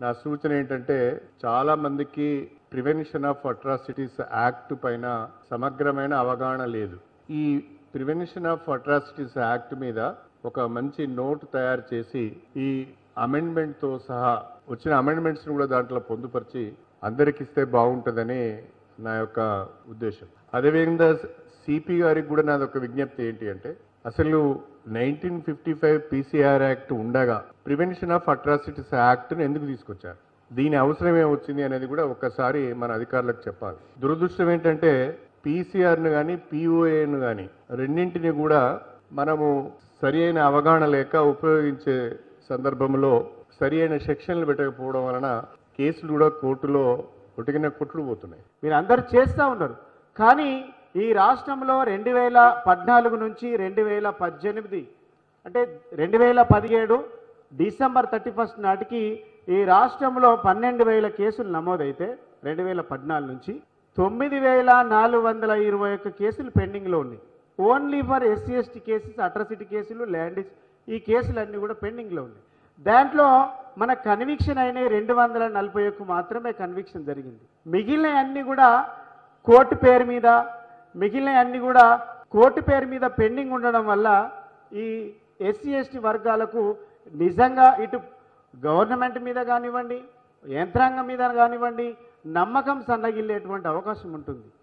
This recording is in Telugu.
నా సూచన ఏంటంటే చాలా మందికి ప్రివెన్షన్ ఆఫ్ అట్రాసిటీస్ యాక్ట్ పైన సమగ్రమైన అవగాహన లేదు ఈ ప్రివెన్షన్ ఆఫ్ అట్రాసిటీస్ యాక్ట్ మీద ఒక మంచి నోట్ తయారు చేసి ఈ అమెండ్మెంట్ తో సహా వచ్చిన అమెండ్మెంట్స్ కూడా దాంట్లో పొందుపరిచి అందరికి ఇస్తే బాగుంటుందని నా యొక్క ఉద్దేశం అదేవిధంగా సిపి గారికి కూడా నాది ఒక విజ్ఞప్తి ఏంటి అంటే అసలు nineteen fifty five PCR act ఉండగా ప్రివెన్షన్ ఆఫ్ అట్రాసిటీస్ యాక్ట్ను ఎందుకు తీసుకొచ్చారు దీని అవసరం ఏమొచ్చింది అనేది కూడా ఒక్కసారి మన అధికారులకు చెప్పాలి దురదృష్టం ఏంటంటే పీసీఆర్ను కానీ పీఓఏను కానీ రెండింటిని కూడా మనము సరి అయిన అవగాహన లేక ఉపయోగించే సందర్భంలో సరి అయిన సెక్షన్లు పెట్టకపోవడం వలన కేసులు కూడా కోర్టులో కొట్టుకున్న కొట్టుడు పోతున్నాయి మీరు అందరూ చేస్తూ ఉన్నారు కానీ ఈ రాష్ట్రంలో రెండు వేల పద్నాలుగు నుంచి రెండు వేల పద్దెనిమిది అంటే రెండు వేల పదిహేడు డిసెంబర్ థర్టీ ఫస్ట్ నాటికి ఈ రాష్ట్రంలో పన్నెండు వేల కేసులు నమోదైతే రెండు వేల పద్నాలుగు నుంచి తొమ్మిది వేల నాలుగు వందల ఇరవై ఒక్క కేసులు పెండింగ్లో ఉన్నాయి only for SC ST cases atrocity కేసులు ల్యాండ్ ఈ కేసులన్నీ కూడా పెండింగ్లో ఉన్నాయి దాంట్లో మన కన్విక్షన్ అయిన రెండు వందల నలభై ఒక్క మాత్రమే కన్విక్షన్ జరిగింది మిగిలిన అన్ని కూడా కోర్టు పేరు మీద మిగిలిన అన్ని కూడా కోర్టు పేరు మీద పెండింగ్ ఉండడం వల్ల ఈ ఎస్సీ ఎస్టీ వర్గాలకు నిజంగా ఇటు గవర్నమెంట్ మీద కానివ్వండి యంత్రాంగం మీద కానివ్వండి నమ్మకం సన్నగిల్లేటువంటి అవకాశం ఉంటుంది